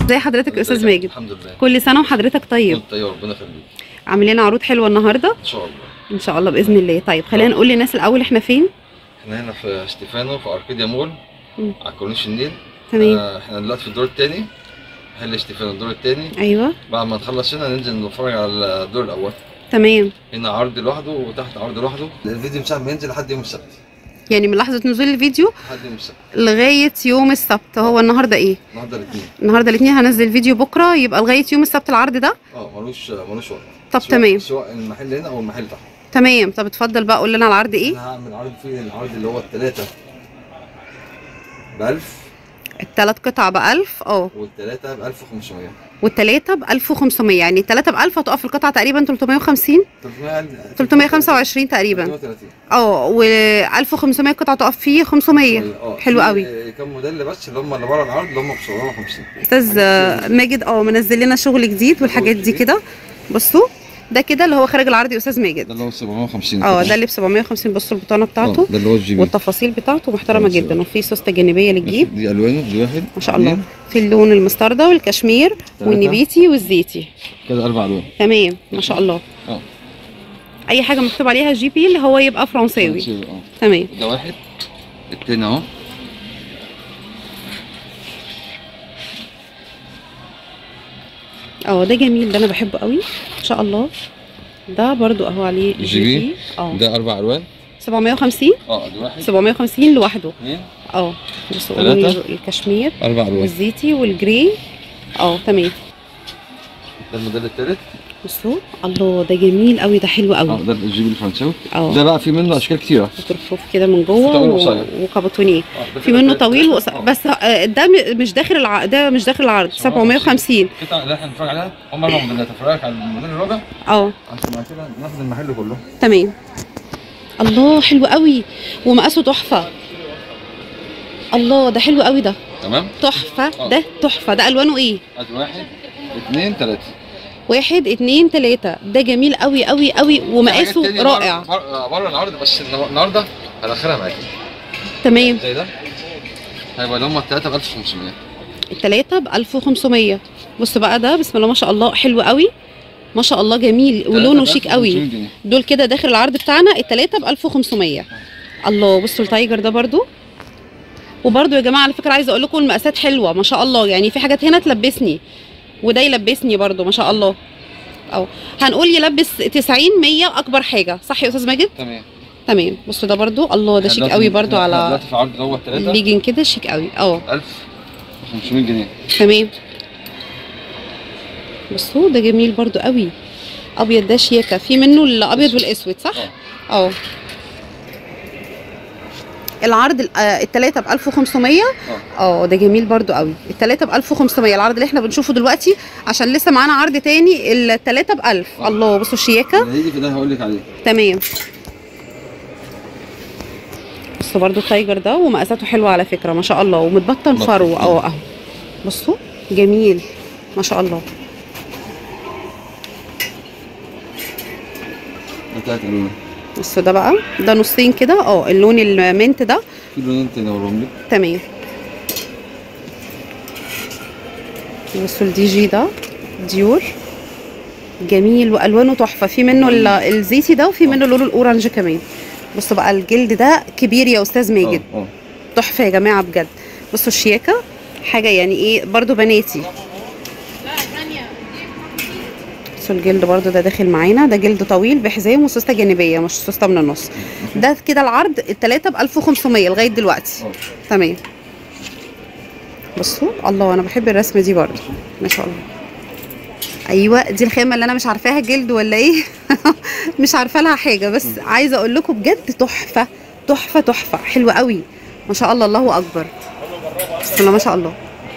ازي حضرتك يا استاذ ازيك؟ ماجد الحمد لله كل سنه وحضرتك طيب طيب ربنا يخليك عامل لنا عروض حلوه النهارده ان شاء الله ان شاء الله باذن الله طيب خلينا نقول للناس الاول احنا فين احنا هنا في ستيفانو في اركيديا مول مم. على كورنيش النيل تمام آه، احنا دلوقتي في الدور الثاني محل ستيفانو الدور الثاني ايوه بعد ما نخلص هنا ننزل نتفرج على الدور الاول تمام هنا عرض لوحده وتحت عرض لوحده الفيديو بتاعنا بينزل لحد يوم السبت يعني من لحظه نزول الفيديو لحد يوم السبت لغايه يوم السبت هو النهارده ايه النهارده الاثنين النهارده الاثنين هنزل فيديو بكره يبقى لغايه يوم السبت العرض ده اه ملوش ملوش وقت طب سواء- تمام سواء المحل هنا او المحل تحت تمام طب اتفضل بقى قول لنا العرض ايه انا هعمل عرض فيه العرض اللي هو الثلاثه ب 1000 الثلاث قطع ب 1000 اه والثلاثه ب 1500 والثلاثه ب 1500 يعني الثلاثه ب 1000 هتقف القطعه تقريبا 350 300 325 تقريبا 330 اه و 1500 قطعه تقف فيه 500 اه حلو في قوي. كام موديل بس اللي هم اللي بره العرض اللي هم ب 750 استاذ آه، ماجد اه منزل لنا شغل جديد والحاجات دي كده بصوا ده كده اللي هو خارج العرض يا استاذ ده ماجد اللي هو 750 اه ده اللي ب 750 بصوا البطانه آه، بتاعته ده اللي هو الجي بي والتفاصيل بتاعته محترمه خلاص جدا بقى. وفي سوسته جانبيه للجيب دي الوانه دي واحد ما شاء الله اتنين، في اللون المستردة والكشمير والنبيتي والزيتي كده اربع الوان تمام ما شاء الله اه اي حاجه مكتوب عليها جي بي اللي هو يبقى فرنساوي فرنساوي، اه تمام ده واحد التاني اهو اه ده جميل ده انا بحبه قوي ما شاء الله ده برضو اهو عليه جي بي. اه ده اربع الوان 750 اه ده واحد 750 لوحده اثنين اه بصوا تلاتة. اللون الكشمير اربع الوان والزيتي والجري اه تمام ده الموديل التالت بصوا الله ده جميل قوي ده حلو اه قوي ده الجي بي الفرنساوي اه ده بقى في منه اشكال كتيره وترفوف كده من جوه طويل و- وقصير. وكابوتونيه اه ده في كده منه تلاتة. طويل وقصير آه. بس آه، ده م- مش داخل الع... ده مش داخل العرض 750 القطع اللي احنا بنتفرج عليها هم اربع موديلات افرجك على الموديل الرابع اه عشان بعد كده ناخد المحل كله تمام الله حلو قوي ومقاسه تحفه الله ده حلو قوي ده تمام تحفه آه. ده تحفه ده الوانه ايه ادي واحد اثنين ثلاثه واحد اتنين تلاتة ده جميل قوي قوي قوي ومقاسه رائع بره بره العرض بس النهار- النهارده هدخلها معاكي تمام زي ده هيبقى اللي هم الثلاثه ب 1500 التلاتة ب 1500 بص بقى ده بسم الله ما شاء الله حلو قوي ما شاء الله جميل ولونه شيك قوي دول كده داخل العرض بتاعنا التلاتة ب 1500 الله بصوا التايجر ده برضو وبرضو يا جماعه على فكره عايزه اقول لكم المقاسات حلوه ما شاء الله يعني في حاجات هنا تلبسني وده يلبسني برضو ما شاء الله او هنقول يلبس 90 100 اكبر حاجه صح يا استاذ ماجد تمام تمام بصوا ده برضو الله ده شيك قوي برضو على دلوقتي في عرض اللي هو الثلاثه الليجن كده شيك قوي اه 1500 جنيه تمام بصوا ده جميل برضو قوي ابيض ده شياكه في منه الابيض والاسود صح اه العرض ال- آه، التلاتة ب 1500 اه اه ده جميل برضو قوي التلاتة ب 1500 العرض اللي احنا بنشوفه دلوقتي عشان لسه معانا عرض تاني التلاتة ب 1000 آه. الله بصوا الشياكه اللي هيجي في ده هقول لك عليه تمام بصوا برضو التايجر ده ومقاساته حلوه على فكره ما شاء الله ومتبطن بطن. فرو اه اهو بصوا جميل ما شاء الله ده ثلاث الوان بصوا ده بقى ده نصين كده اه اللون المنت ده في لونين تاني اوريهم لك تمام بصوا الدي جي ده ديور جميل والوانه تحفه في منه ال- الزيتي ده وفي منه اللون الاورنج كمان بصوا بقى الجلد ده كبير يا استاذ ماجد اه اه تحفه يا جماعه بجد بصوا الشياكه حاجه يعني ايه برضو بناتي بصوا الجلد برضو ده داخل معانا ده جلد طويل بحزام وسوسته جانبيه مش سوسته من النص ده كده العرض التلاته ب 1500 لغايه دلوقتي اه تمام بصوا الله انا بحب الرسمه دي برضو ما شاء الله ايوه دي الخامه اللي انا مش عارفاها جلد ولا ايه مش عارفه لها حاجه بس عايزه اقول لكم بجد تحفه تحفه تحفه حلوه قوي ما شاء الله الله اكبر بسم الله ما شاء الله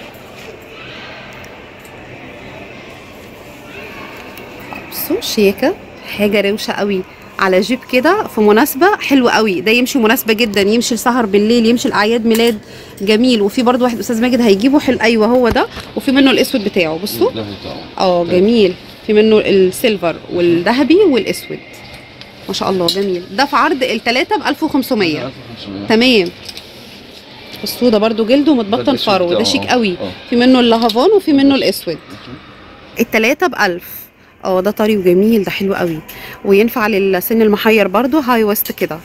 بصوا شياكه حاجه روشه قوي على جيب كده في مناسبه حلوه قوي ده يمشي مناسبه جدا يمشي لسهر بالليل يمشي لاعياد ميلاد جميل وفي برضو واحد استاذ ماجد هيجيبه حلو ايوه هو ده وفي منه الاسود بتاعه بصوا ده بتاعه اه جميل في منه السيلفر والذهبي والاسود ما شاء الله جميل ده في عرض الثلاثه ب 1500 1500 تمام بصوا ده برضو جلد ده ومتبطن الأسود فرو ده بتاعه، شيك اه. قوي اه. في منه اللافون وفي منه الاسود ماشي. التلاتة بألف اه ده طري وجميل ده حلو قوي وينفع للسن المحير برضو هاي ويست كده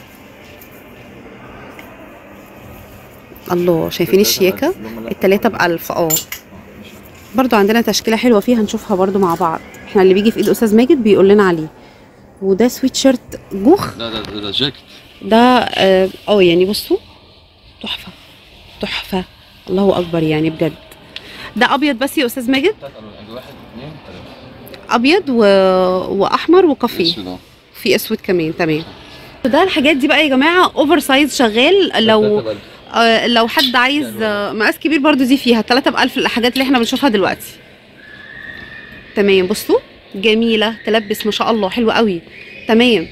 الله شايفين الشياكة اللي هم لا- التلاتة بألف اه ماشي. برضو عندنا تشكيلة حلوة فيها هنشوفها برضو مع بعض احنا اللي بيجي في ايد استاذ ماجد بيقول لنا عليه وده سويت شيرت جوخ لا ده ده ده جاكيت ده اه آه، يعني بصوا تحفة تحفة الله اكبر يعني بجد ده ابيض بس يا استاذ ماجد تلات ألوان. عندي واحد اثنين ثلاثة ابيض و... واحمر وكافيه اسود اهو في اسود كمان تمام ده الحاجات دي بقى يا جماعه اوفر سايز شغال لو تلاتة بألف. آه لو حد عايز آه مقاس كبير برضو دي فيها 3 بألف الحاجات اللي احنا بنشوفها دلوقتي تمام بصوا جميله تلبس ما شاء الله حلوه قوي تمام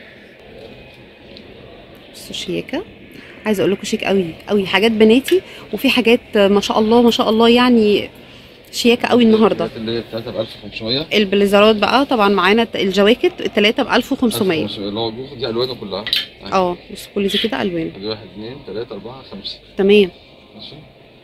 بصوا شياكه عايزه اقول لكم شيك قوي قوي حاجات بناتي وفي حاجات آه، ما شاء الله ما شاء الله يعني شياكه قوي النهارده اللي هي 3500 البليزرات بقى طبعا معانا الجواكت التلاته ب 1500 1500 اللي هو جوخ دي الوانه كلها أهي. اه بص كل دي كده الوان ادي واحد اثنين ثلاثة أربعة خمسة تمام ماشي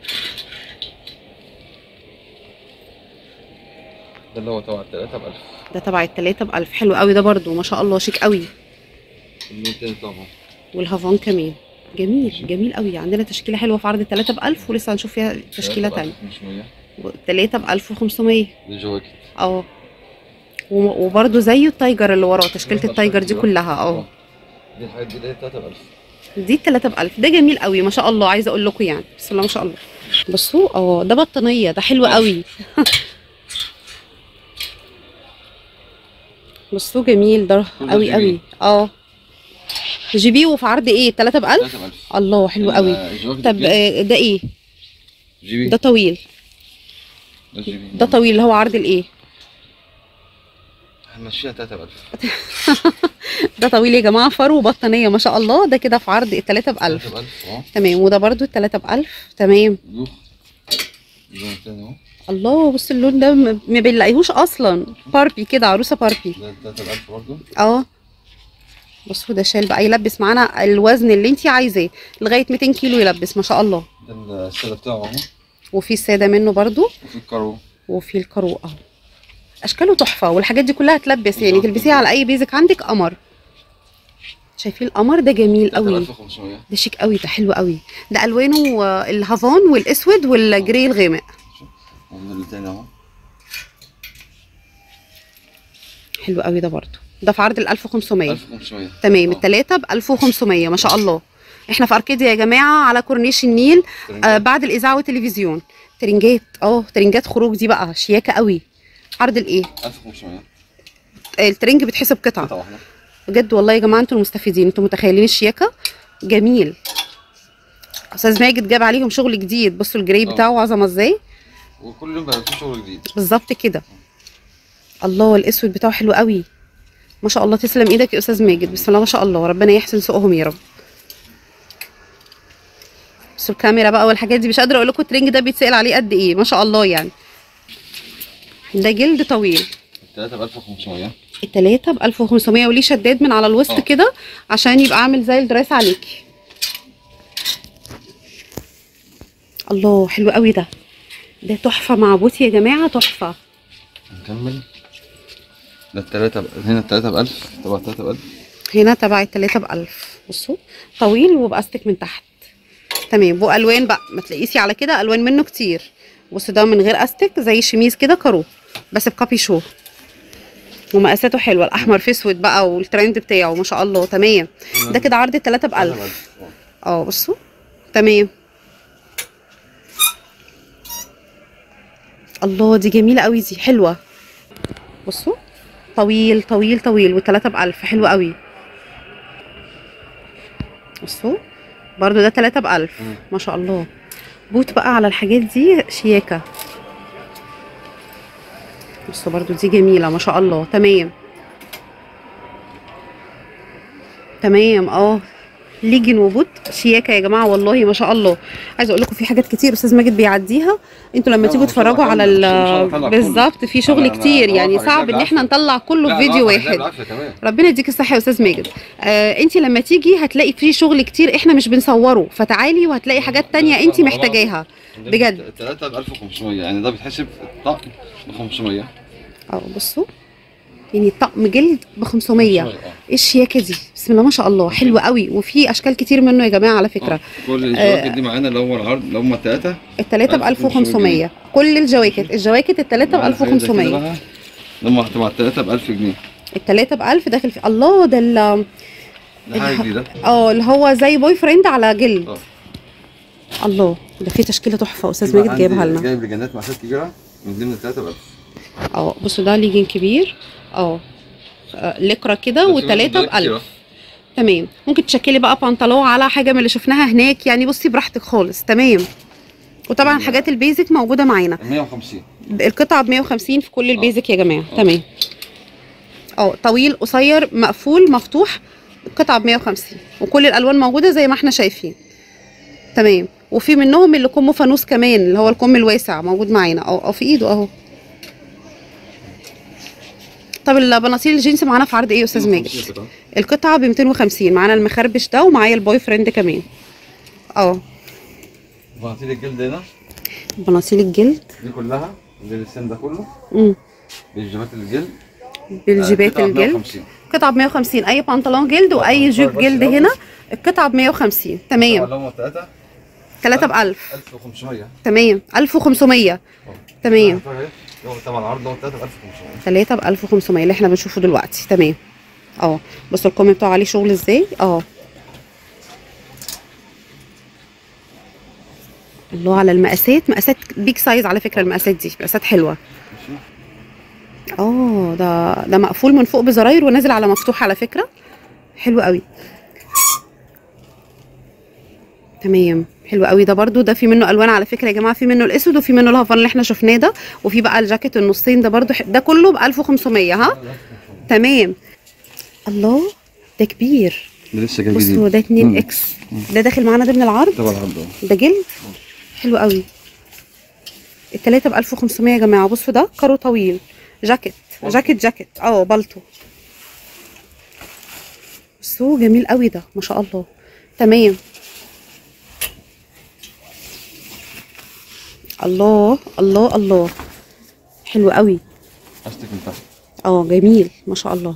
ده اللي هو تبع التلاتة بألف ده تبع التلاتة بألف حلو قوي ده برضو ما شاء الله شيك قوي اللون تاني طبعا والهافان كمان جميل جميل قوي عندنا تشكيلة حلوة في عرض التلاتة بألف ولسه هنشوف فيها تشكيلة تانية 1500 التلاتة بألف وخمسمية دي جواكت اه و- وبرضو زيه التايجر اللي وراه تشكيلة التايجر دي كلها اه دي الحاجات دي اللي هي 3 بألف دي التلاتة بألف ده جميل قوي ما شاء الله عايزة اقول لكم يعني بسم الله ما شاء الله بصوا اه ده بطانية ده حلو قوي بصوا جميل ده كله قوي جي قوي بي. اه جي بي وفي عرض ايه 3 بألف 3 بألف الله حلو قوي الجواكت طب دي آه، ده ايه جي بي ده طويل ده جي بي ده طويل اللي هو عرض الايه هنمشيها 3 بألف ده طويل يا جماعه فرو وبطانيه ما شاء الله ده كده في عرض التلاتة 3 بألف بألف اه تمام وده برضو التلاتة بألف تمام جوخ اللون تاني اهو الله بص اللون ده م- ما بنلاقيهوش اصلا باربي كده عروسه باربي ده 3 بألف برضه اه بصوا ده شال بقى يلبس معانا الوزن اللي انت عايزاه لغايه 200 كيلو يلبس ما شاء الله ده السادة بتاعه اهو وفي الساده منه برضو وفي الكارو وفي الكارو اهو اشكاله تحفه والحاجات دي كلها تلبس يعني تلبسيها على اي بيزك عندك قمر شايفين القمر ده جميل 3 قوي بألف 500 ده شيك قوي ده حلو قوي ده الوانه آه، الهافان والاسود والجري الغامق واللون التاني اهو حلو قوي ده برضو ده في عرض ال 1500 1500 تمام اه. التلاتة ب 1500 ما شاء الله احنا في اركيديا يا جماعه على كورنيش النيل آه بعد الاذاعه والتلفزيون ترنجات اه ترنجات خروج دي بقى شياكه قوي عرض الايه 1500 آه، الترنج بتحسب قطعه قطعة واحدة بجد والله يا جماعه انتوا المستفيدين انتوا متخيلين الشياكه جميل استاذ ماجد جاب عليهم شغل جديد بصوا الجري اه. بتاعه عظمه ازاي وكل يوم بقى في شغل جديد بالظبط كده الله الاسود بتاعه حلو قوي ما شاء الله تسلم ايدك يا استاذ ماجد بسم الله ما شاء الله ربنا يحسن سوقهم يا رب بس الكاميرا بقى والحاجات دي مش قادره اقول لكم الترنج ده بيتسال عليه قد ايه ما شاء الله يعني ده جلد طويل 3 ب 1500 التلاتة ب 1500 وليه شداد من على الوسط اه. كده عشان يبقى عامل زي الدراس عليكي الله حلو قوي ده ده تحفه مع بوتي يا جماعه تحفه نكمل ده التلاتة ب... هنا التلاتة بألف طبعا التلاتة بألف هنا تبع التلاتة بألف بصوا طويل وبأستك من تحت تمام والوان بقى ما تلاقيسي على كده الوان منه كتير بصوا ده من غير استك زي شميز كده كارو بس بكابي شو ومقاساته حلوه الاحمر في اسود بقى والترند بتاعه ما شاء الله تمام ده كده عرض التلاتة بألف اه بصوا تمام الله دي جميلة قوي دي حلوة بصوا طويل طويل طويل والتلاتة بألف حلو قوي بصوا برضو ده تلاتة بألف مم. ما شاء الله بوت بقى على الحاجات دي شياكة بصوا برضو دي جميلة ما شاء الله تمام تمام اه ليجن وبوت شياكه يا جماعه والله ما شاء الله عايزه اقول لكم في حاجات كتير استاذ ماجد بيعديها انتوا لما لا، تيجوا ما شاء الله تتفرجوا على كله، مش هنطلع ال كله. بالظبط في شغل أنا- كتير أنا يعني واقف صعب على ان احنا العافية. نطلع كله في فيديو واحد كمان ربنا يديك الصحه يا استاذ ماجد آه انت لما تيجي هتلاقي في شغل كتير احنا مش بنصوره فتعالي وهتلاقي حاجات تانية انت محتاجاها بجد. الثلاثة ب 1500 يعني ده بيتحسب الطقم ب 500 اه بصوا يعني طقم جلد ب 500 آه. ايه الشياكه دي بسم الله ما شاء الله حلو قوي وفي اشكال كتير منه يا جماعه على فكره آه. كل الجواكت دي معانا اللي هو العرض اللي هم الثلاثة التلاتة ب 1500 كل الجواكت الجواكت التلاتة ب 1500 لما هتبقى الثلاثة ب 1000 جنيه التلاتة ب 1000 داخل في الله ده ال- ده حاجة جديدة اه اللي هو زي بوي فريند على جلد اه الله ده في تشكيله تحفه استاذ يبقى ماجد جايبها عندي لنا جايب لجنات مقاسات كبيرة من ضمن الثلاثة ب 1000 اه بصوا ده ليجن كبير اه آه، لكرة كده والتلاتة ب 1000 تمام ممكن تشكلي بقى بنطلون على حاجه من اللي شفناها هناك يعني بصي براحتك خالص تمام وطبعا الحاجات البيزك موجوده معانا 150 القطعه ب 150 في كل البيزك يا جماعه تمام اه طويل قصير مقفول مفتوح القطعه ب 150 وكل الالوان موجوده زي ما احنا شايفين تمام وفي منهم اللي كمه فانوس كمان اللي هو الكم الواسع موجود معانا اه اه في ايده اهو طب البناطيل الجينز معانا في عرض ايه يا استاذ ماجد القطعه ب 250 معانا المخربش ده ومعايا البوي فريند كمان اه بناطيل الجلد هنا بناطيل الجلد دي كلها دي السن ده كله امم بالجيبات الجلد بالجيبات قطعة ب الجلد 150. قطعه ب 150 اي بنطلون جلد واي جيب جلد هنا القطعه ب 150 تمام اللي هم الثلاثة 3 ب 1000 1500 تمام 1500 تمام هو طبعا العرض اللي هو 3 ب 1500 3 ب 1500 اللي احنا بنشوفه دلوقتي تمام اه بصوا الكم بتاعه عليه شغل ازاي اه الله على المقاسات مقاسات بيج سايز على فكره المقاسات دي مقاسات حلوه ماشي اه ده ده مقفول من فوق بزراير ونازل على مفتوح على فكره حلو قوي تمام حلو قوي ده برضو ده في منه الوان على فكره يا جماعه في منه الاسود وفي منه الهافان اللي احنا شفناه ده وفي بقى الجاكيت النصين ده برضو ح- ده كله ب 1500 ها تمام الله ده كبير ده لسه جاي بصوا جديد ده 2 مم. اكس ده داخل معانا ضمن العرض طبعا العرض ده ده جلد حلو قوي التلاتة ب 1500 يا جماعة بصوا ده كارو طويل جاكيت جاكيت جاكيت اه بالطو بصوا جميل قوي ده ما شاء الله تمام الله الله الله حلو قوي استك من تحت اه جميل ما شاء الله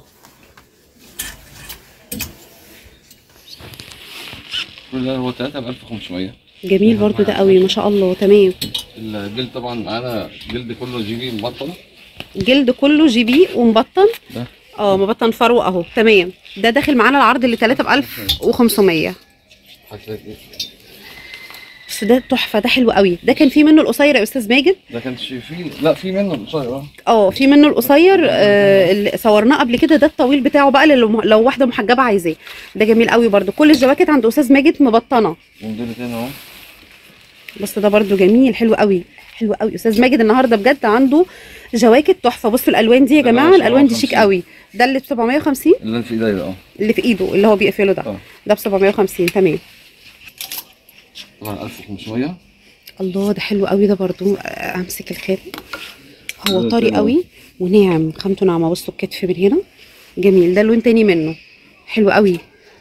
كل ده هو 3 ب 1500 جميل برضو ده قوي ما شاء الله تمام الجلد طبعا معانا جلد كله جي بي مبطن جلد كله جي بي ومبطن ده اه مبطن فرو اهو تمام ده داخل معانا العرض اللي 3 ب 1500 حاجات ايه بس ده تحفه ده حلو قوي ده كان في منه القصير يا استاذ ماجد ده كان في لا في منه قصير اه اه في منه القصير آه اللي صورناه قبل كده ده الطويل بتاعه بقى اللي لو- لو واحده محجبه عايزاه ده جميل قوي برده كل الجواكت عند استاذ ماجد مبطنه وموديل تاني اهو بس ده برده جميل حلو قوي حلو قوي استاذ ماجد النهارده بجد عنده جواكت تحفه بصوا الالوان دي يا ده جماعه بقى الالوان دي شيك 750. قوي ده اللي ب 750 اللي في ايديا اه اللي في ايده اللي هو بيقفله ده اه ده ب 750 تمام طبعا 1500 الله ده حلو قوي ده برضو آه، امسك الخيط هو ده طري تمام. قوي وناعم خامته ناعمه بصوا الكتف من هنا جميل ده لون تاني منه حلو قوي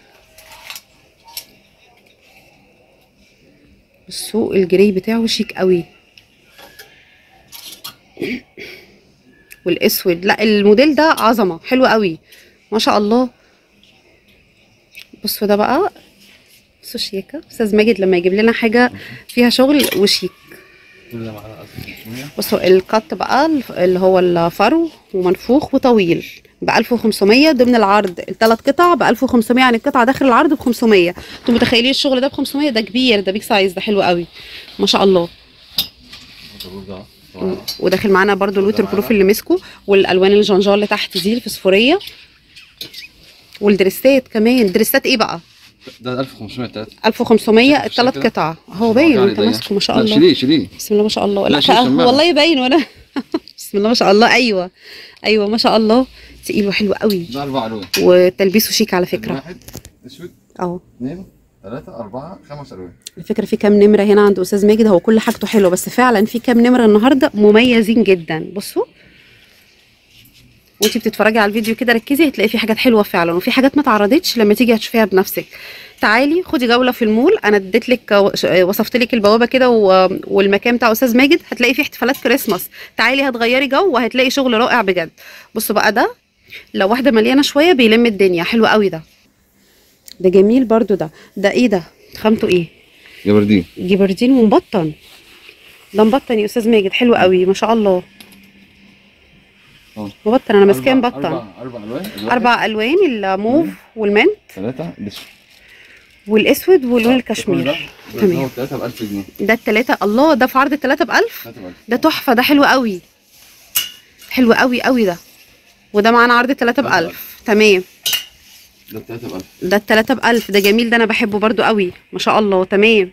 بصوا الجري بتاعه شيك قوي والاسود لا الموديل ده عظمه حلو قوي ما شاء الله بصوا ده بقى بصوا شياكه استاذ ماجد لما يجيب لنا حاجه فيها شغل وشيك كل ده معانا 1500 بصوا القط بقى الف- اللي هو الفرو ومنفوخ وطويل ب 1500 ضمن العرض الثلاث قطع ب 1500 يعني القطعه داخل العرض ب 500 انتوا متخيلين الشغل ده ب 500 ده كبير ده بيج سايز ده حلو قوي ما شاء الله ده طبعاً. وداخل معانا برضو الوتر بروف اللي مسكه والالوان الجنجال اللي تحت دي الفسفوريه والدريسات كمان دريسات ايه بقى ده 1500 تلاتة 1500 الثلاث كده. قطع هو باين يعني انت ده ماسكه ما شاء لا الله شيليه شيليه بسم الله ما شاء الله لا، لا, شيل لا سماعة. والله باين وانا بسم الله ما شاء الله ايوه ايوه ما شاء الله تقيل وحلو قوي ده اربع الوان وتلبيسه شيك على فكره واحد اسود اه اثنين ثلاثة أربعة خمس ألوان الفكره في كام نمره هنا عند استاذ ماجد هو كل حاجته حلوه بس فعلا في كام نمره النهارده مميزين جدا بصوا وانتي بتتفرجي على الفيديو كده ركزي هتلاقي في حاجات حلوه فعلا وفي حاجات ما اتعرضتش لما تيجي هتشوفيها بنفسك تعالي خدي جوله في المول انا اديت لك وصفت لك البوابه كده و- والمكان بتاع استاذ ماجد هتلاقي فيه احتفالات كريسماس تعالي هتغيري جو وهتلاقي شغل رائع بجد بصوا بقى ده لو واحده مليانه شويه بيلم الدنيا حلو قوي ده ده جميل برضو ده ده ايه ده خامته ايه جبردين جبردين ومبطن ده مبطن يا استاذ ماجد حلو قوي ما شاء الله اه مبطن انا ماسكاه أربع- مبطن أربع أربع ألوان الواحد اربع الوان الموف والمنت ثلاثة الأسود والاسود واللون كل الكشمير ده تمام. تمام ثلاثة بألف جنيه ده التلاتة الله ده في عرض التلاتة بألف ثلاثة بألف ده تحفة ده حلو قوي حلو قوي قوي ده وده معانا عرض التلاتة تلاتة بألف تمام ده ثلاثة بألف ده التلاتة بألف ده جميل ده أنا بحبه برضو قوي ما شاء الله تمام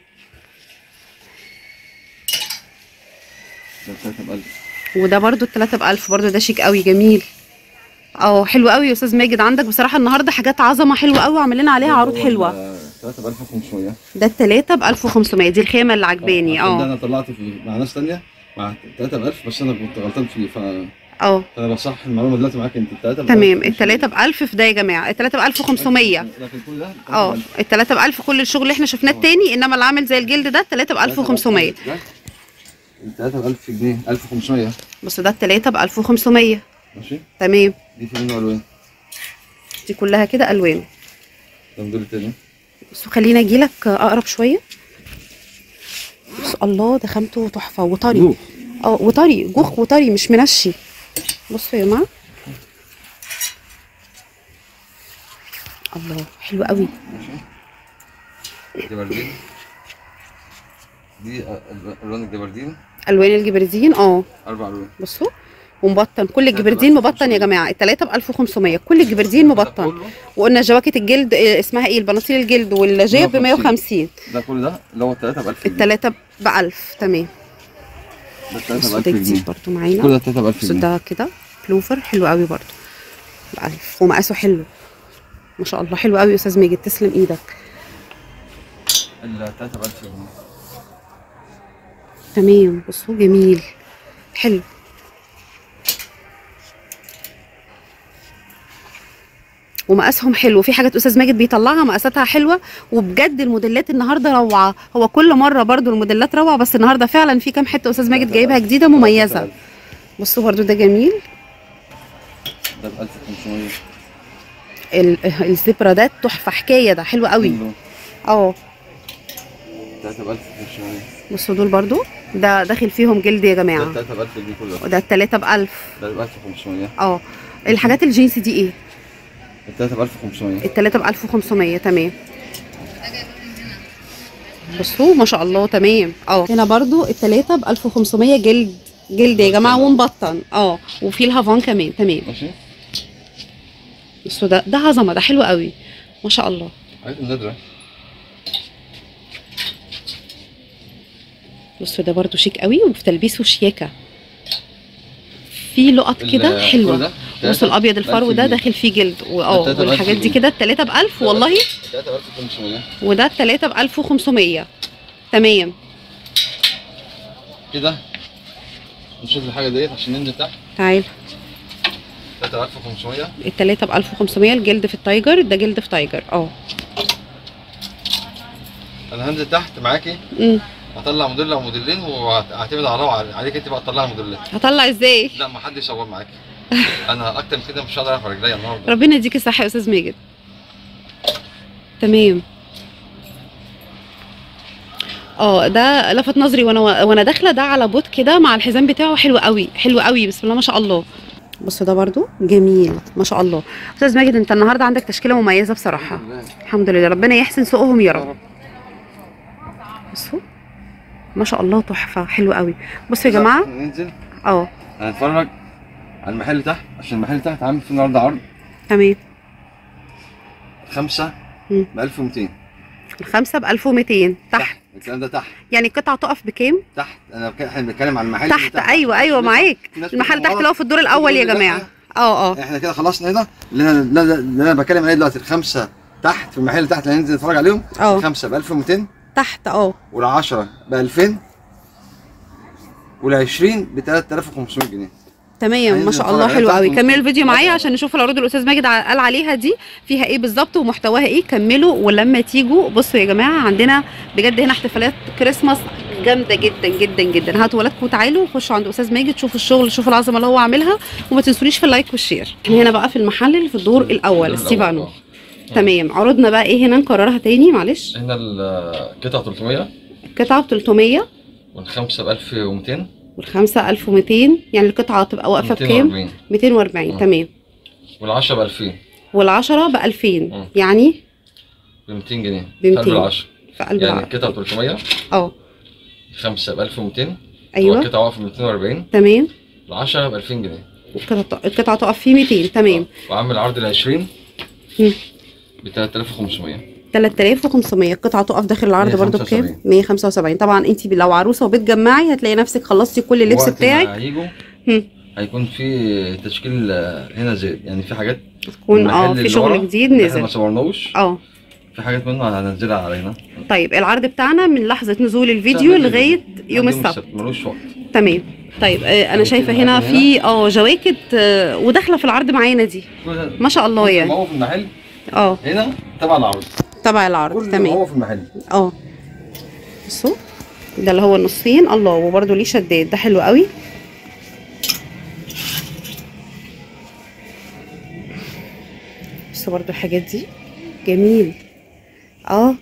ده ثلاثة بألف وده برضو التلاتة بألف برضو ده شيك قوي جميل اه حلو قوي يا استاذ ماجد عندك بصراحه النهارده حاجات عظمه حلوه قوي وعاملين عليها عروض حلوه ثلاثة بألف وخمسمية ده التلاتة ب 1500 دي الخيمه اللي عجباني عشان ده اه أنا طلعت في مع ناس تانية مع ثلاثة بألف بس أنا كنت غلطان فيه ف... اه فأنا بصح المعلومة دلوقتي معاك أنت الثلاثة تمام التلاتة ب 1000 في ده يا جماعه التلاتة ب 1500 لكن كل ده اه التلاتة ب 1000 كل الشغل اللي احنا شفناه التاني انما اللي عامل زي الجلد ده التلاتة ب 1500 الثلاثة بألف جنيه 1500 بص ده التلاتة ب 1500 ماشي تمام دي في منه ألوان دي كلها كده الوان ده دول التاني بص خلينا اجيلك اقرب شويه بص الله ده خامته تحفه وطري جوه. اه وطري جوخ وطري مش منشي بصوا يا جماعه الله حلو قوي ماشي جبردين دي أ- ألوان الجبردين الوان الجبردين اه أربع ألوان بصوا ومبطن كل الجبردين مبطن يا جماعه التلاته ب 1500 كل الجبردين مبطن كله وقلنا جواكت الجلد آه، اسمها ايه البناطيل الجلد والجيب ب 150 ده كل ده اللي هو الثلاثة بألف جنيه التلاته ب 1000 تمام ده الثلاثة بصوا بألف ده جديد جنيه برضو معانا كل ده الثلاثة بألف بص جنيه ده كده بلوفر حلو قوي برضو بألف ومقاسه حلو ما شاء الله حلو قوي يا استاذ ماجد تسلم ايدك الثلاثة بألف جنيه تمام بصوا جميل حلو ومقاسهم حلو في حاجات استاذ ماجد بيطلعها مقاساتها حلوه وبجد الموديلات النهارده روعه هو كل مره برضو الموديلات روعه بس النهارده فعلا في كام حته استاذ ماجد جايبها جديده مميزه بصوا برضو ده جميل ده ب 1500 ال- الزبرة ده تحفه حكايه ده حلو قوي اه ثلاثة ب 1500 بصوا دول برضو ده داخل فيهم جلد يا ده جماعه الثلاثة ب 1000 جنيه كله وده التلاتة بألف ده ب 1500 اه الحاجات الجينز دي ايه الثلاثة ب 1500 التلاتة بألف وخمسمية تمام بصوا ما شاء الله تمام اه هنا برضو التلاتة بألف وخمسمية جلد جلد يا جماعة ومبطن اه وفي الهافان كمان تمام ماشي بصوا ده ده عظمة ده حلو قوي ما شاء الله حاجات نادرة بصوا ده برضو شيك قوي وفي تلبيسه شياكة في لقط كده ال- كل حلوة ده بصوا الابيض الفرو ده جنيه. داخل فيه جلد واه التلاتة بألف والحاجات دي جنيه. كده التلاتة بألف والله الثلاثة ب 1500 وده التلاتة بألف وخمسمية تمام كده نشوف الحاجة ديت عشان ننزل تحت تعال 3500 التلاتة ب 1500 الجلد في التايجر ده جلد في تايجر اه انا هنزل تحت معاكي أمم. هطلع موديل او موديلين وهعتمد على روعه عليك انت بقى تطلعي الموديلات هطلع ازاي لا ما حدش يصور معاكي انا اكتر من كده مش هقدر ارفع رجليا النهارده ربنا يديك الصحة يا استاذ ماجد تمام اه ده لفت نظري وانا وانا داخله ده على بوت كده مع الحزام بتاعه حلو قوي حلو قوي بسم الله ما شاء الله بص ده برضو جميل ما شاء الله استاذ ماجد انت النهارده عندك تشكيله مميزه بصراحه الحمد لله ربنا يحسن سوقهم يا رب بصوا ما شاء الله تحفه حلو قوي بصوا يا جماعه ننزل اه هنتفرج على المحل تحت عشان المحل تحت عامل فيه النهارده عرض تمام خمسة مم. ب 1200 الخمسه ب 1200 تحت الكلام ده تحت يعني القطعه تقف بكام تحت انا بك- احنا بنتكلم عن المحل اللي تحت ايوه ايوه معاك في ناس المحل بتقول تحت اللي هو في الدور الاول يا بتقول لي جماعه لأ. اه اه احنا كده خلصنا هنا اللي انا اللي أنا- اللي انا بتكلم عليه دلوقتي الخمسة تحت في المحل اللي تحت اللي هننزل نتفرج عليهم اه. خمسه ب 1200 تحت اه وال10 ب 2000 وال20 ب 3500 جنيه تمام ما عايز شاء نتفرج الله عليها حلو تحت قوي ممكن. كملوا الفيديو معايا آه. عشان نشوف العروض اللي الاستاذ ماجد ع- قال عليها دي فيها ايه بالظبط ومحتواها ايه كملوا ولما تيجوا بصوا يا جماعه عندنا بجد هنا احتفالات كريسماس جامده جدا جدا جدا هاتوا ولادكم وتعالوا خشوا عند استاذ ماجد شوفوا الشغل شوفوا العظمه اللي هو عاملها وما تنسونيش في اللايك والشير احنا هنا بقى في المحل اللي في الدور الاول ستيفانو تمام عروضنا بقى ايه هنا نكررها تاني معلش هنا القطعة 300 قطعه ب 300 والخمسة ب 1200 والخمسه 1200 يعني القطعه تبقى واقفه بكام 240 240 مم. تمام والعشرة ب 2000 والعشرة ب 2000 مم. يعني ب 200 جنيه ب 200. قلب العشرة في قلب يعني العقد. القطعة 300 اه الخمسة ب 1200 ايوه والقطعة واقفة ب 240 تمام العشرة ب 2000 جنيه القطعه القطعه تقف فيه 200 تمام وعامل عرض ال 20 مم. ب 3500 3500 القطعه تقف داخل العرض برضو بكام 175. 175 طبعا انت لو عروسه وبتجمعي هتلاقي نفسك خلصتي كل اللبس وقت ما بتاعك هيجوا مم. هيكون في تشكيل آه، هنا زاد يعني في حاجات تكون اه المحل في اللي شغل ورا جديد اللي احنا ما نزل صورناهوش اه في حاجات منه هننزلها علينا طيب العرض بتاعنا من لحظه نزول الفيديو لغايه يوم السبت ملوش وقت تمام طيب آه انا جواكت شايفه هنا معاكم في اه جواكت آه وداخله في العرض معانا دي كل ده- ما شاء الله كل ما يعني هو في المحل اه هنا تبع العرض تبع العرض كل ما تمام هو في المحل اه بصوا ده اللي هو النصين الله وبرده ليه شداد ده حلو قوي بصوا برده الحاجات دي جميل اه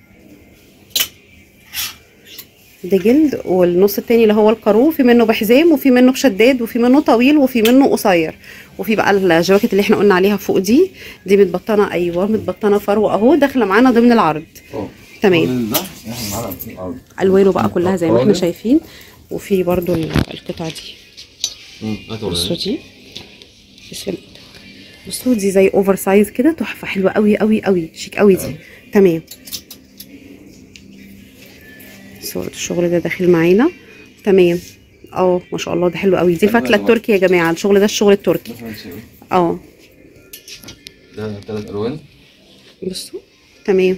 ده جلد والنص التاني اللي هو القارو في منه بحزام وفي منه بشداد وفي منه طويل وفي منه قصير وفي بقى الجواكت اللي احنا قلنا عليها فوق دي دي متبطنه ايوه متبطنه فرو اهو داخله معانا ضمن العرض اه تمام كل ده احنا معانا في العرض الوانه بقى كلها زي ما احنا قوالب. شايفين وفي برضو ال- القطع دي مم، هاتوا بصوا ولا إيه؟ دي تسلم إيدك. بصوا دي زي اوفر سايز كده تحفه حلوه قوي قوي قوي شيك قوي دي تمام صورة الشغل ده داخل معانا تمام اه ما شاء الله ده حلو قوي دي الفتله التركي يا جماعه الشغل ده الشغل التركي ده فرنساوي اه ده ثلاث الوان بصوا تمام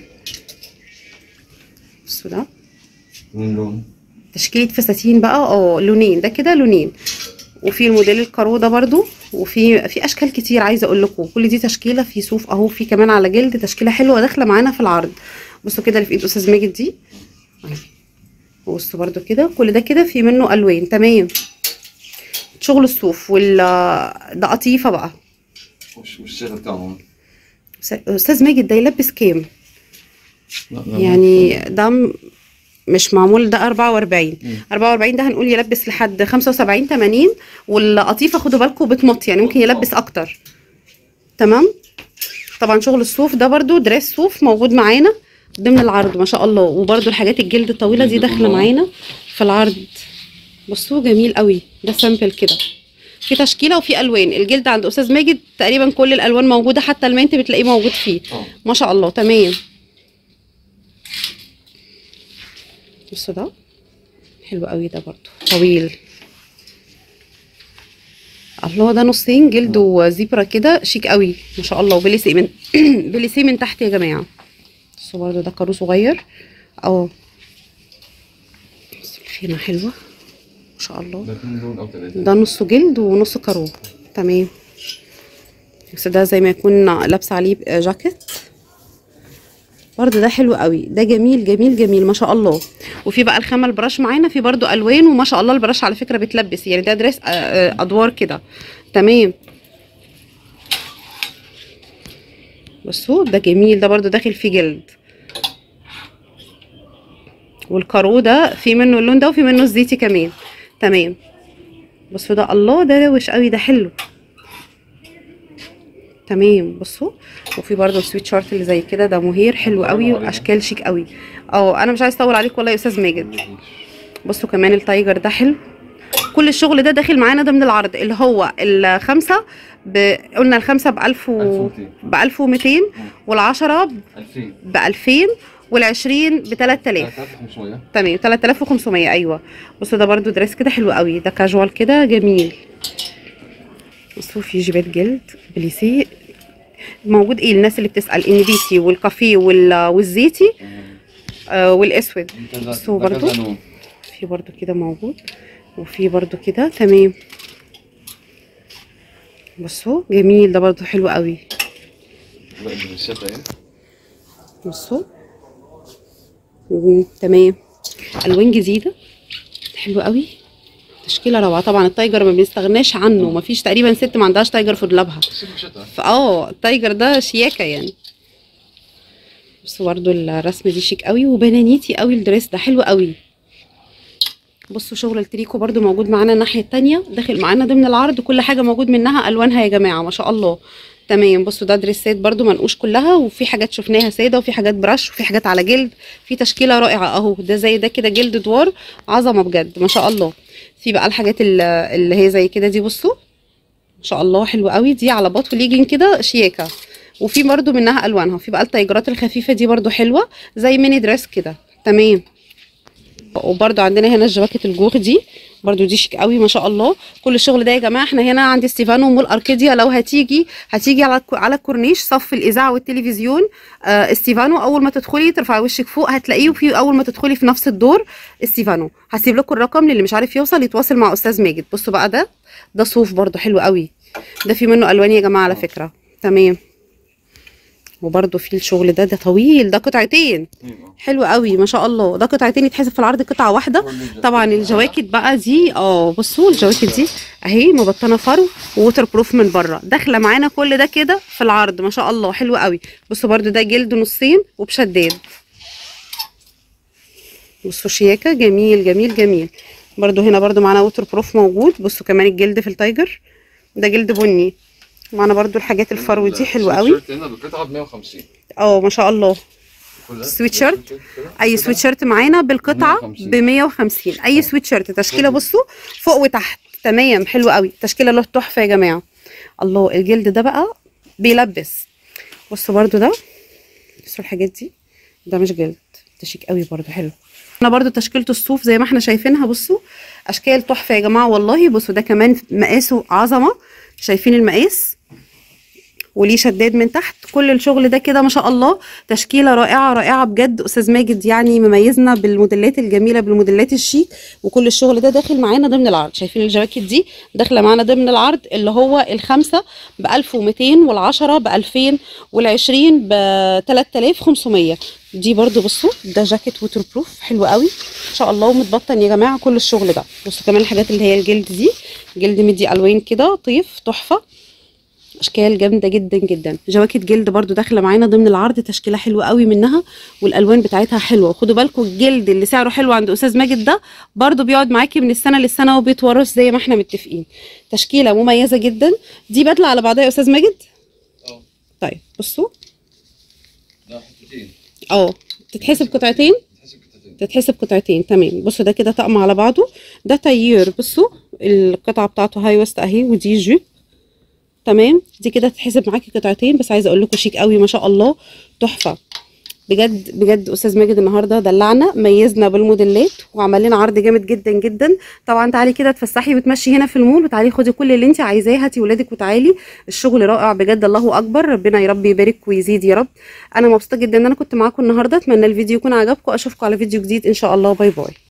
بصوا ده من لون تشكيلة فساتين بقى اه لونين ده كده لونين وفي الموديل الكارو ده برضو وفي في اشكال كتير عايزه اقول لكم كل دي تشكيله في صوف اهو في كمان على جلد تشكيله حلوه داخله معانا في العرض بصوا كده اللي في ايد استاذ ماجد دي أهي. بصوا برضو كده كل ده كده في منه الوان تمام شغل الصوف وال ده قطيفه بقى وش وش الشغل بتاعهم استاذ ماجد ده يلبس كام يعني ده م- مش معمول ده 44 44 ده هنقول يلبس لحد 75 80 والقطيفه خدوا بالكم بتمط يعني ممكن يلبس اكتر تمام طبعا شغل الصوف ده برضو دريس صوف موجود معانا ضمن العرض ما شاء الله وبرضو الحاجات الجلد الطويله دي الجلد داخله كله. معانا في العرض بصوا جميل قوي ده سامبل كده في تشكيله وفي الوان الجلد عند استاذ ماجد تقريبا كل الالوان موجوده حتى المنت بتلاقيه موجود فيه اه ما شاء الله تمام بصوا ده حلو قوي ده برضو طويل الله ده نصين جلد وزيبرا كده شيك قوي ما شاء الله وبليسي من بليسي من تحت يا جماعه بصوا برضو ده كارو صغير اه بصوا الخيمه حلوه ما شاء الله ده اتنين لون او ثلاثة ده نص جلد ونص كارو تمام بس ده زي ما يكون لابسه عليه جاكيت برضه ده حلو قوي ده جميل جميل جميل ما شاء الله وفي بقى الخامه البراش معانا في برضه الوان وما شاء الله البراش على فكره بتلبس يعني ده دريس آه، آه، ادوار كده تمام بصوا ده جميل ده برضه داخل فيه جلد والكارو ده في منه اللون ده وفي منه الزيتي كمان تمام بصوا ده الله ده روش قوي ده حلو تمام بصوا وفي برضه السويت شارت اللي زي كده ده مهير حلو قوي واشكال شيك قوي اه انا مش عايز اطول عليك والله يا استاذ ماجد بصوا كمان التايجر ده حلو كل الشغل ده داخل معانا ضمن العرض اللي هو الخمسه ب... قلنا الخمسه ب 1000 و... 1200. ب 1200 والعشرة 2000 ب 2000 وال20 ب 3000 3500 تمام 3500 ايوه بصوا ده برضو دريس كده حلو قوي ده كاجوال كده جميل بصوا في جيبات جلد بليسيه موجود ايه الناس اللي بتسال النبيتي والكافيه وال- والزيتي آه والاسود بصوا ده كذا برضو. لون. في برضو كده موجود وفي برضو كده تمام بصوا جميل ده برضو حلو قوي لا، الريسيت اهي. بصوا مم، تمام الوان جديده حلو قوي تشكيله روعه طبعا التايجر ما بنستغناش عنه ما فيش تقريبا ست ما عندهاش تايجر في دولابها بس في شتا. فاه التايجر ده شياكه يعني بصوا برضو الرسمه دي شيك قوي وبنانيتي قوي الدريس ده حلو قوي بصوا شغل التريكو برضو موجود معانا الناحيه التانية داخل معانا ضمن العرض كل حاجه موجود منها الوانها يا جماعه ما شاء الله تمام بصوا ده دريسات برضو منقوش كلها وفي حاجات شفناها ساده وفي حاجات برش وفي حاجات على جلد في تشكيله رائعه اهو ده زي ده كده جلد دوار عظمه بجد ما شاء الله في بقى الحاجات ال- اللي هي زي كده دي بصوا ما شاء الله حلو قوي دي على باط وليجن كده شياكه وفي برضو منها الوانها وفي بقى التايجرات الخفيفه دي برضو حلوه زي ميني دريس كده تمام وبرضو عندنا هنا الجواكت الجوخ دي برضو دي شيك قوي ما شاء الله كل الشغل ده يا جماعه احنا هنا عند ستيفانو مول اركيديا لو هتيجي هتيجي على الك- على الكورنيش صف الاذاعه والتلفزيون آه ستيفانو اول ما تدخلي ترفعي وشك فوق هتلاقيه وفي اول ما تدخلي في نفس الدور ستيفانو هسيب لكم الرقم للي مش عارف يوصل يتواصل مع استاذ ماجد بصوا بقى ده ده صوف برضو حلو قوي ده في منه الوان يا جماعه على فكره تمام وبرده في الشغل ده ده طويل ده قطعتين حلو قوي ما شاء الله ده قطعتين يتحسب في العرض قطعه واحده طبعا الجواكت بقى دي اه بصوا الجواكت دي اهي مبطنه فرو ووتر بروف من بره داخله معانا كل ده كده في العرض ما شاء الله حلو قوي بصوا برده ده جلد نصين وبشداد بصوا شياكه جميل جميل جميل برده هنا برده معانا ووتر بروف موجود بصوا كمان الجلد في التايجر ده جلد بني معانا برده الحاجات الفرو دي حلوه قوي التيشيرت هنا بالقطعه ب 150 اه ما شاء الله كلها. سويت شيرت؟ كده. اي سويت شيرت معانا بالقطعه 150. ب 150 اي سويت شيرت تشكيله بصوا فوق وتحت تمام حلو قوي تشكيله له تحفه يا جماعه الله الجلد ده بقى بيلبس بصوا برده ده بصوا الحاجات دي ده مش جلد ده شيك قوي برده حلو انا برده تشكيله الصوف زي ما احنا شايفينها بصوا اشكال تحفه يا جماعه والله بصوا ده كمان مقاسه عظمه شايفين المقاس وليه شداد من تحت كل الشغل ده كده ما شاء الله تشكيله رائعه رائعه بجد استاذ ماجد يعني مميزنا بالموديلات الجميله بالموديلات الشيك وكل الشغل ده داخل معانا ضمن العرض شايفين الجواكت دي داخله معانا ضمن العرض اللي هو الخمسه ب 1200 والعشره ب 2000 وال20 ب 3500 دي برضو بصوا ده جاكيت ووتر بروف حلو قوي ان شاء الله ومتبطن يا جماعه كل الشغل ده بصوا كمان الحاجات اللي هي الجلد دي جلد مدي الوان كده طيف تحفه اشكال جامده جدا جدا جواكت جلد برضو داخله معانا ضمن العرض تشكيله حلوه قوي منها والالوان بتاعتها حلوه خدوا بالكم الجلد اللي سعره حلو عند استاذ ماجد ده برضو بيقعد معاكي من السنه للسنه وبيتورث زي ما احنا متفقين تشكيله مميزه جدا دي بدله على بعضها يا استاذ ماجد اه طيب بصوا ده حتتين اه تتحسب قطعتين تحسب قطعتين تتحسب قطعتين تمام بصوا ده كده طقم على بعضه ده تايير بصوا القطعه بتاعته هاي وسط اهي ودي جيب تمام دي كده تتحسب معاكي قطعتين بس عايزه اقول لكم شيك قوي ما شاء الله تحفه بجد بجد استاذ ماجد النهارده دلعنا ميزنا بالموديلات وعمل لنا عرض جامد جدا جدا طبعا تعالي كده تفسحي وتمشي هنا في المول وتعالي خدي كل اللي انت عايزاه هاتي ولادك وتعالي الشغل رائع بجد الله اكبر ربنا يا رب يبارك ويزيد يا رب انا مبسوطه جدا ان انا كنت معاكم النهارده اتمنى الفيديو يكون عجبكم اشوفكم على فيديو جديد ان شاء الله باي باي